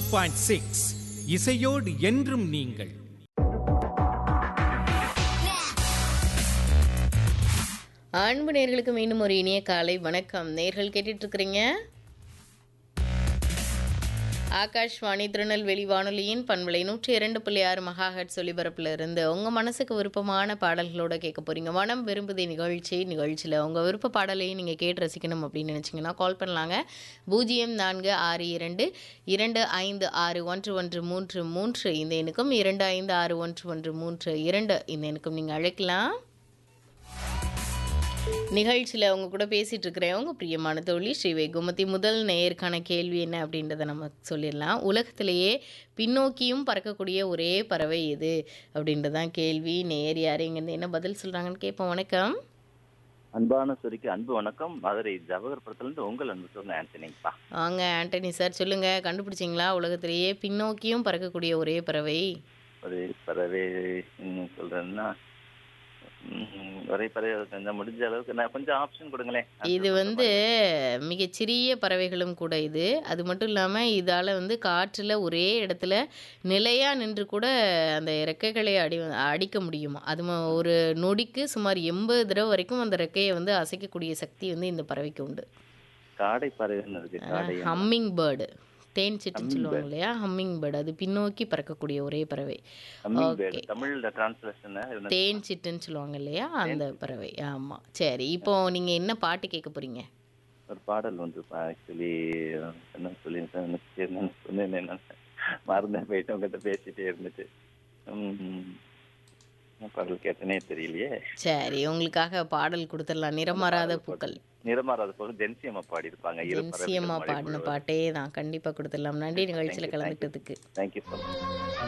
point six இசையோடு என்றும் நீங்கள் அன்பு நேர்களுக்கு மீண்டும் ஒரு இனிய காலை வணக்கம் நேர்கள் கேட்டுட்டு இருக்கிறீங்க ஆகாஷ்வாணி திருநெல்வேலி வானொலியின் பண்பலை நூற்றி இரண்டு புள்ளி ஆறு மகாஹட் ஒலிபரப்புல இருந்து உங்கள் மனசுக்கு விருப்பமான பாடல்களோட கேட்க போறீங்க மனம் விரும்புதே நிகழ்ச்சி நிகழ்ச்சியில் உங்கள் விருப்ப பாடலையும் நீங்கள் கேட்டு ரசிக்கணும் அப்படின்னு நினச்சிங்கன்னா கால் பண்ணலாங்க பூஜ்ஜியம் நான்கு ஆறு இரண்டு இரண்டு ஐந்து ஆறு ஒன்று ஒன்று மூன்று மூன்று இந்த எண்ணுக்கும் இரண்டு ஐந்து ஆறு ஒன்று ஒன்று மூன்று இரண்டு இந்த எண்ணுக்கும் நீங்கள் அழைக்கலாம் நிகழ்ச்சியில் அவங்க கூட பேசிட்டு இருக்கிறேன் உங்க பிரியமான தோழி ஸ்ரீ வெகுமதி முதல் நேயருக்கான கேள்வி என்ன அப்படின்றத நம்ம சொல்லிடலாம் உலகத்திலேயே பின்னோக்கியும் பறக்கக்கூடிய ஒரே பறவை எது அப்படின்றதான் கேள்வி நேயர் யார் இங்கேருந்து என்ன பதில் சொல்றாங்கன்னு கேட்போம் வணக்கம் அன்பான சொரிக்கு அன்பு வணக்கம் மதுரை ஜவஹர்புரத்துலேருந்து உங்கள் அன்பு சொன்ன ஆண்டனிப்பா வாங்க ஆண்டனி சார் சொல்லுங்க கண்டுபிடிச்சிங்களா உலகத்திலேயே பின்னோக்கியும் பறக்கக்கூடிய ஒரே பறவை ஒரு பறவை ம், சொல்றேன்னா ம், ஒரே பறவை கொஞ்சம் முடிஞ்ச அளவுக்கு நான் கொஞ்சம் ஆப்ஷன் கொடுங்களேன் இது வந்து மிகச்சிறிய பறவைகளும் கூட இது அது மட்டும் இல்லாமல் இதால் வந்து காற்றில் ஒரே இடத்துல நிலையாக நின்று கூட அந்த ரெக்கைகளை அடி அடிக்க முடியுமா அது ம- ஒரு நொடிக்கு சுமார் எண்பது தடவை வரைக்கும் அந்த ரெக்கையை வந்து அசைக்கக்கூடிய சக்தி வந்து இந்த பறவைக்கு உண்டு காடை பறவைன்னு இருக்கு காடை ஹம்மிங் பேர்டு தேன் சிட்டுன்னு சொல்லுவாங்க இல்லையா ஹம்மிங் பேர்டு அது பின்னோக்கி பறக்கக்கூடிய ஒரே பறவை ஹம்மிங் பேர்டு தமிழ்ல டிரான்ஸ்லேஷன் தேன் சிட்டுன்னு சொல்லுவாங்க இல்லையா அந்த பறவை ஆமாம் சரி இப்போ நீங்கள் என்ன பாட்டு கேட்க போறீங்க ஒரு பாடல் வந்து ஆக்சுவலி என்ன சொல்லி என்னன்னு சொன்னேன் என்ன மறந்தேன் போயிட்டு உங்ககிட்ட பேசிட்டே இருந்துட்டு ம், என்ன பாடல் கேட்டனே தெரியலையே சரி உங்களுக்காக பாடல் கொடுத்துடலாம் நிறமாறாத பூக்கள் நிறமாறாத போல ஜென்சி அம்மா பாடியிருப்பாங்க இரு ஜென்சியம்மா பாடின பாட்டே தான் கண்டிப்பாக கொடுத்துடலாம் நன்றி நிகழ்ச்சியில் கலந்துக்கிட்டதுக்கு தேங்க்யூ ஸோ மச்